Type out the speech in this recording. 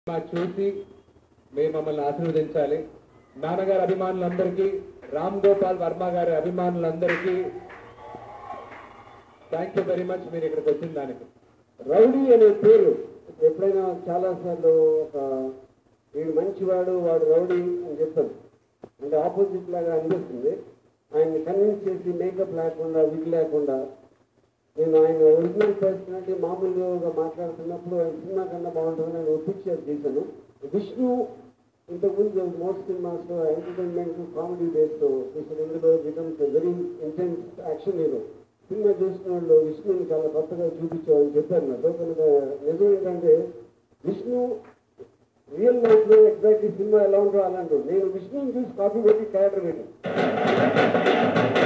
cinema చూసి మీరు మమ్మల్ని ఆశీర్వదించాలి నాన్నగారి అభిమానులందరికీ రామ్ గోపాల్ వర్మ గారి అభిమానులందరికీ థ్యాంక్ యూ వెరీ మచ్ మీరు ఇక్కడికి వచ్చిన దానికి రౌడీ అనే పేరు ఎప్పుడైనా చాలాసార్లు ఒక వీడు మంచివాడు వాడు రౌడీ అని చెప్తాం అంటే ఆపోజిట్ లాగా అనిపిస్తుంది ఆయన్ని కన్విన్స్ చేసి మేకప్ లేకుండా విగ్ లేకుండా నేను ఆయన ఒరిజినల్ పర్సనాలిటీ మామూలుగా మాట్లాడుతున్నప్పుడు ఆయన సినిమా కన్నా బాగుంటుందని నేను పిక్చర్ తీశాను విష్ణు ఇంతకుముందు మోస్ట్ సినిమాస్లో ఎంటర్టైన్మెంట్ కామెడీ బేస్తో తీసిన ఇందులో becomes very intense action hero cinema చూసిన వాళ్ళు విష్ణుని చాలా కొత్తగా చూపించామని చెప్పారు నాతో కనుక నిజం ఏంటంటే విష్ణు రియల్ లైఫ్ లో ఎగ్జాక్ట్లీ సినిమా ఎలా ఉంటుందో అలాంటి నేను విష్ణుని చూసి కాపీ పెట్టి క్యారెక్టర్ పెట్టాను